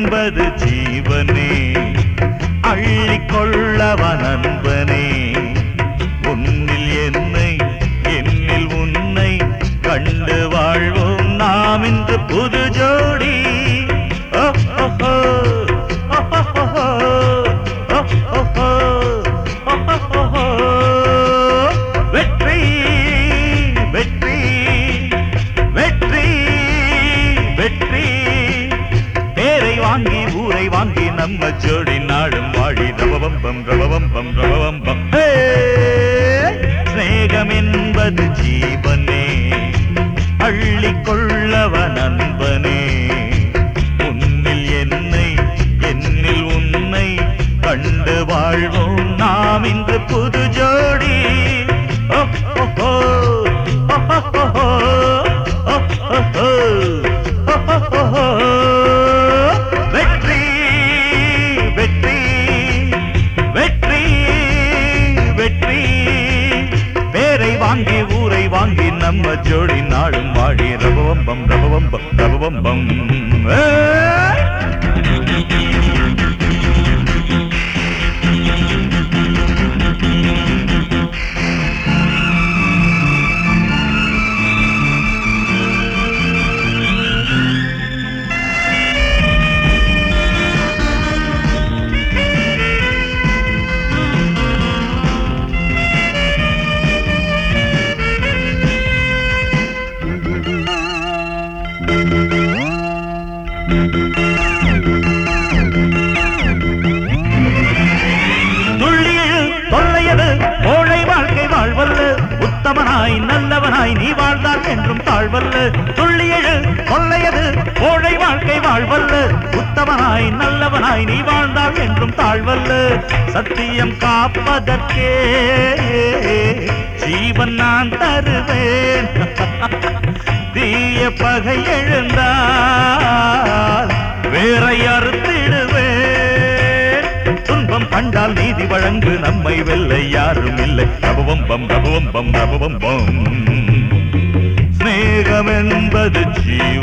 என்பது ஜீவனே அள்ளிக்கொள்ளவன் நண்பனே உன்னில் என்னை என்னில் உன்னை கண்டு வாழ்வோம் நாம் இன்று புது ஜோடி ஓ, ஓ, ஓ, ஓ, ஓ, ஓ, ஓ, ஓ, ஓ, ஓ, ஓ, ஓ. வெற்றி வெற்றி வெற்றி வெற்றி பேரை வாங்கி ஊரை வாங்கி நம்ம ஜோடி நாடும் வாழி ரவவம்பம் ரவவம்பம் ரவவம்பம் ஹே! சிநேகம் என்பது ஜீவனே அள்ளிக்கொள்ளவ நண்பனே உன்னில் என்னை என்னில் உன்னை கண்டு வாழ்வோம் நாம் இன்று புது ஜோடி ஓ, ஓ, ஓ, ஓ, ஓ, ஓ, ஓ, ஓ, ஓ, ஓ, ஓ, ஓ. வெற்றி வெற்றி வெற்றி வெற்றி பேரை வாங்கி ஊரை வாங்கி நம்ம ஜோடி நாடும் வாழி ரபவம்பம் ரபவம்பம் ரபவம்பம் ஏய்! துள்ளியது தொல்லையது கோழை வாழ்க்கை வாழ்வல்ல உத்தமனாய் நல்லவனாய் நீ வாழ்ந்தால் என்றும் தாழ்வல்ல துள்ளியது தொல்லையது கோழை வாழ்க்கை வாழ்வல்ல உத்தமனாய் நல்லவனாய் நீ வாழ்ந்தால் என்றும் தாழ்வல்ல சத்தியம் காப்பதற்கே ஜீவன் நான் தருவேன் தீய பகை எழுந்தால் வேறை அறுத்திடுவேன் துன்பம் கண்டால் நீதி வழங்கு நம்மை வெல்ல யாரும் இல்லை ரபவம் பம் ரபவம் பம் ரபவம் பம் சிநேகம் என்பது ஜீவ